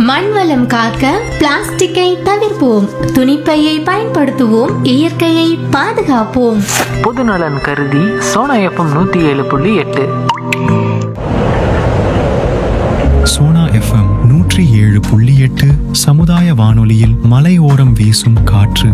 மண் வளம் காக்க பிளாஸ்டிக்கை தவிர்ப்போம் துணிப்பையை பயன்படுத்துவோம் இயற்கையை பாதுகாப்போம் பொதுநலன் கருதி சோனா எஃப்எம் நூற்றி ஏழு புள்ளி எட்டு சோனா எஃப்எம் நூற்றி ஏழு புள்ளி எட்டு சமுதாய வானொலியில் மலையோரம் வீசும் காற்று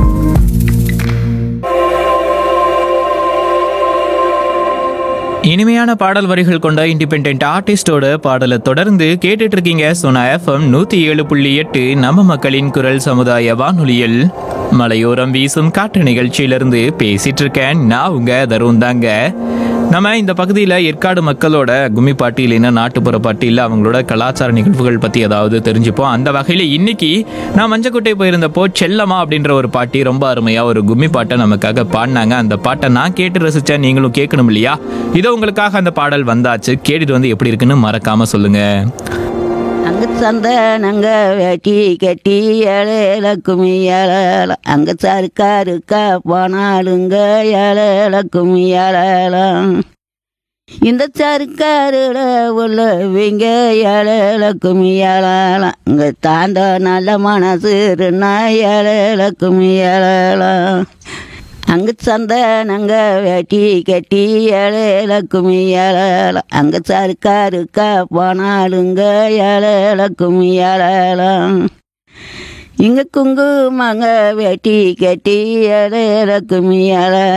இனிமையான பாடல் வரிகள் கொண்ட இண்டிபெண்ட் ஆர்டிஸ்டோட பாடலை தொடர்ந்து கேட்டுட்டு இருக்கீங்க சோனா எஃப்எம் நூத்தி ஏழு புள்ளி எட்டு நம்ம மக்களின் குரல் சமுதாய வானொலியில் மலையோரம் வீசும் காற்று நிகழ்ச்சியிலிருந்து பேசிட்டு இருக்கேன் நான் உங்க தருண் தாங்க நம்ம இந்த பகுதியில் ஏற்காடு மக்களோட கும்மி பாட்டி இல்லைன்னா நாட்டுப்புற பாட்டி இல்லை அவங்களோட கலாச்சார நிகழ்வுகள் பற்றி ஏதாவது தெரிஞ்சுப்போம் அந்த வகையில் இன்னைக்கு நான் மஞ்சக்கோட்டை போயிருந்தப்போ செல்லம்மா அப்படின்ற ஒரு பாட்டி ரொம்ப அருமையாக ஒரு கும்மி பாட்டை நமக்காக பாடினாங்க அந்த பாட்டை நான் கேட்டு ரசித்தேன் நீங்களும் கேட்கணும் இல்லையா இதோ உங்களுக்காக அந்த பாடல் வந்தாச்சு கேட்டுட்டு வந்து எப்படி இருக்குன்னு மறக்காம சொல்லுங்க அங்க சந்தனங்க வேட்டி கட்டி ஏழேல குமி ஏழல அங்க சருக்காருக்கா போனாலுங்க ஏழேல குமி ஏழலாம் இந்த சருக்காருல உள்ளவங்க ஏழேல குமி ஏழலாம் இங்க தாண்ட நல்ல மனசுன்னா ஏழேல குமி ஏழலாம் அங்க சந்தனங்க வேட்டி கட்டி ஏழேல குமி ஏழல அங்க சருக்காருக்கா போனாலுங்க ஏழேல குமி ஏழலாம் இங்க குங்குமங்க வேட்டி கட்டி ஏழேல குமி ஏழ